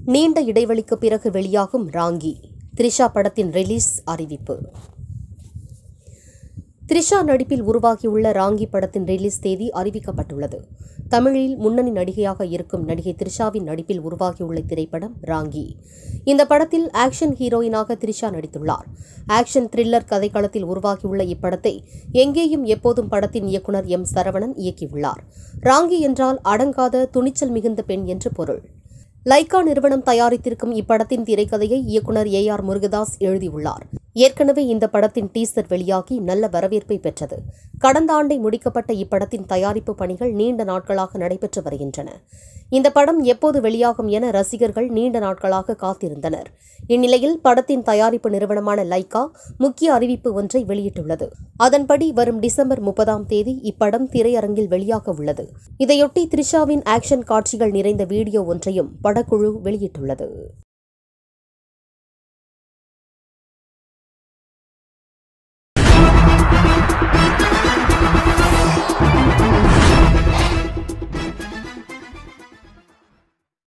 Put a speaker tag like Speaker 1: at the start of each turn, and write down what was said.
Speaker 1: நீண்ட இடைவெளிக்கு பிறகு வெளியாகும் ராங்கி த்ரிஷா படத்தின் ரிலீஸ் அறிவிப்பு த்ரிஷா நடிப்பில் உருவாகியுள்ள ராங்கி படத்தின் ரிலீஸ் தேதி அறிவிக்கப்பட்டுள்ளது தமிழில் முன்னணி நடிகையாக இருக்கும் நடிகை த்ரிஷாவின் நடிப்பில் உருவாகியுள்ள திரைப்படம் ராங்கி இந்த படத்தில் ஆக்ஷன் ஹீரோயினாக த்ரிஷா நடித்துள்ளார் ஆக்ஷன் த்ரில்லர் கதைக்களத்தில் உருவாகியுள்ள இப்படத்தை எங்கேயும் எப்போதும் படத்தின் இயக்குனர் எம் சரவணன் இயக்கியுள்ளார் ராங்கி என்றால் அடங்காத துணிச்சல் மிகுந்த பெண் என்று பொருள் லைகா நிறுவனம் தயாரித்திருக்கும் இப்படத்தின் திரைக்கதையை இயக்குனர் ஏ ஆர் முருகதாஸ் எழுதியுள்ளார் ஏற்கனவே இந்த படத்தின் டீசர் வெளியாகி நல்ல வரவேற்பை பெற்றது கடந்த ஆண்டை முடிக்கப்பட்ட இப்படத்தின் தயாரிப்பு பணிகள் நீண்ட நாட்களாக நடைபெற்று வருகின்றன இந்த படம் எப்போது வெளியாகும் என ரசிகர்கள் நீண்ட நாட்களாக காத்திருந்தனர் இந்நிலையில் படத்தின் தயாரிப்பு நிறுவனமான லைகா முக்கிய அறிவிப்பு ஒன்றை வெளியிட்டுள்ளது அதன்படி வரும் டிசம்பர் முப்பதாம் தேதி இப்படம் திரையரங்கில் வெளியாக உள்ளது இதையொட்டி த்ரிஷாவின் ஆக்ஷன் காட்சிகள் நிறைந்த வீடியோ ஒன்றையும் படக்குழு வெளியிட்டுள்ளது